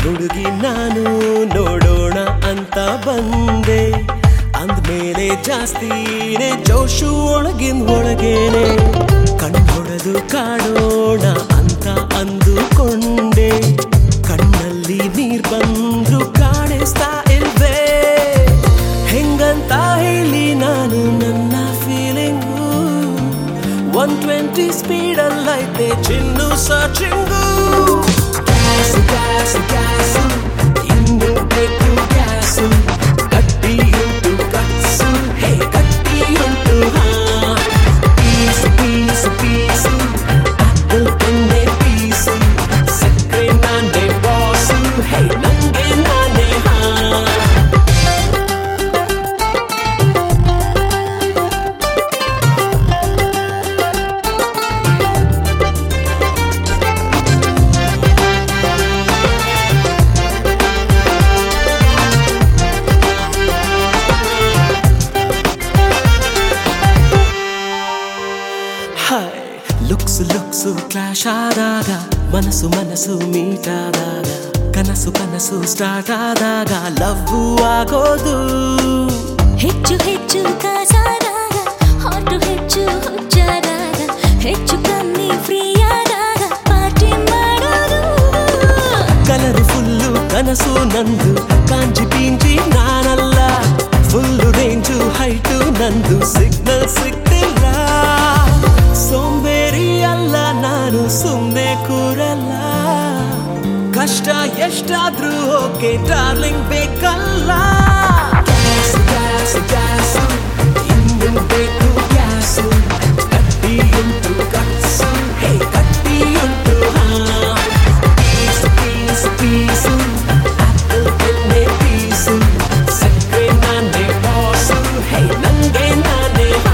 ಹುಡುಗಿ ನಾನು ನೋಡೋಣ ಅಂತ ಬಂದೆ ಅಂದ್ಮೇಲೆ ಜಾಸ್ತಿನೇ ಜೋಶು ಒಳಗಿನ ಒಳಗೇನೆ ಕಣ್ಣೊಡೆದು ಕಾಡೋಣ ಅಂತ ಅಂದುಕೊಂಡೆ ಕಣ್ಣಲ್ಲಿ ನೀರ್ ಬಂದ್ರು ಕಾಣಿಸ್ತಾ ಇಲ್ವೇ ಹೆಂಗಂತ ಹೇಳಿ ನಾನು ನನ್ನ ಫೀಲಿಂಗು ಒನ್ ಟ್ವೆಂಟಿ ಸ್ಪೀಡ್ ಅಲ್ಲೈತೆ ಚಿನ್ನು ಸರ್ಚಿಂಗು ಗ್ಯಾಸು ಗ್ಯಾಸು ಗ್ಯಾಸು ಇನ್ನು ಬೇಕು ಗ್ಯಾಸು ಗಟ್ಟಿ ಉಂಟು ಕಟ್ಸು ಹೇ ಗಟ್ಟಿ ಉಂಟು ಹಾ ಪೀಸು ಪೀಸು ಪೀಸು ಆಪಲ್ ತಿಂದೆ ಪೀಸು ಸಕ್ಕರೆ ನಾನೇ ಬಾಸು ಹೇ ನಂಗೆ ನಾನೇ ಹಾ ಹಾಯ್ ಲುಕ್ಸ್ ಲುಕ್ಸು ಕ್ಲಾಶ್ ಆದಾಗ ಮನಸ್ಸು ಮನಸ್ಸು ಮೀಟ್ ಆದಾಗ ಕನಸು ಕನಸು ಸ್ಟಾರ್ಟ್ ಆದಾಗ ಲವ್ ಆಗೋದು ಹೆಚ್ಚು ಹೆಚ್ಚು ಕಾಸಾದಾಗ ಹಾಟು ಹೆಚ್ಚು ಹುಚ್ಚಾದಾಗ ಹೆಚ್ಚು ಕಮ್ಮಿ ಫ್ರೀ ಆದಾಗ ಪಾರ್ಟಿ ಮಾಡೋದು ಕಲರು ಫುಲ್ಲು ಕನಸು ನಂದು ಕಾಂಜಿ ಪೀಂಜಿ ನಾನಲ್ಲ ಫುಲ್ಲು ರೇಂಜು ಹೈಟು ನಂದು ಸಿಗ್ನಲ್ ಸಿಗ್ತಿಲ್ಲ ಸೋಂಬೇರಿ ಅಲ್ಲ ನಾನು ಸುಮ್ಮನೆ ಕೂರಲ್ಲ ಕಷ್ಟ ಎಷ್ಟಾದ್ರೂ ಓಕೆ ಡಾರ್ಲಿಂಗ್ ಬೇಕಲ್ಲ ಗ್ಯಾಸು ಗ್ಯಾಸು ಗ್ಯಾಸು ಇನ್ನು ಬೇಕು ಗ್ಯಾಸು ಕಟ್ಟಿ ಉಂಟು ಕಟ್ಸು ಹೇ ಕಟ್ಟಿ ಉಂಟು ಹಾ ಪೀಸು ಪೀಸು ಪೀಸು ಆಪಲ್ ತಿನ್ನೆ ಪೀಸು ಸಕ್ಕರೆ ನಾನೇ ಬಾಸು ಹೇ ನಂಗೆ ನಾನೇ ಹಾ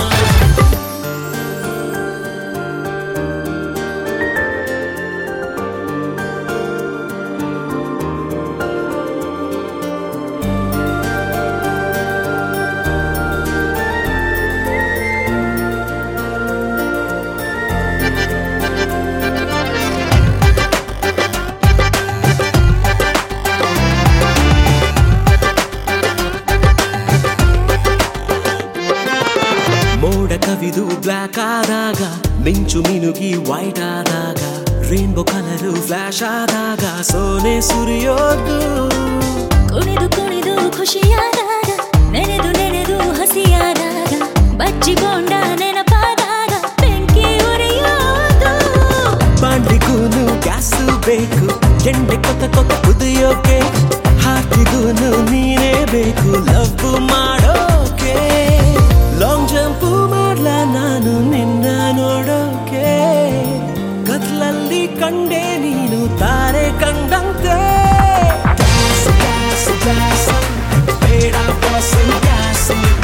ಮೋಡ ಕವಿದು ಬ್ಲ್ಯಾಕ್ ಆದಾಗ ಮಿಂಚು ಮಿನುಗಿ ವೈಟ್ ಆದಾಗ ರೇನ್ಬೋ ಕಲರು ಫ್ಲಾಶ್ ಆದಾಗ ಸೋನೆ ಸುರಿಯೋದು ಕುಣಿದು ಕುಣಿದು ಖುಷಿಯಾದಾಗ ನೆನೆದು ನೆನೆದು ಹಸಿಯಾದಾಗ ಬಜ್ಜಿ ಬೋಂಡ ನೆನಪಾದಾಗ ಬೆಂಕಿ ಉರಿಯೋದು ಬಾಂಡ್ಲಿಗೂನು ಗ್ಯಾಸು ಬೇಕು ಎಣ್ಣೆ ಕೊತ್ತ ಕೊತ್ತ ಕುದಿಯೋಕೆ ಹಾಕಿಗೂನು ನೀನೇ ಬೇಕು ಲವ್ ಮಾಡೋಕೆ ಲಾಂಗ್ ಜಂಪ್ ಮಾಡ್ಲ ನಾನು ನಿನ್ನ ನೋಡೋಕೆ ಕತ್ಲಲ್ಲಿ ಕಂಡೆ ನೀನು ತಾರೆ ಕಂಡಂತೆ ಗ್ಯಾಸು ಗ್ಯಾಸು ಗ್ಯಾಸು ಬೇಡ ಬಾಸು ಗ್ಯಾಸು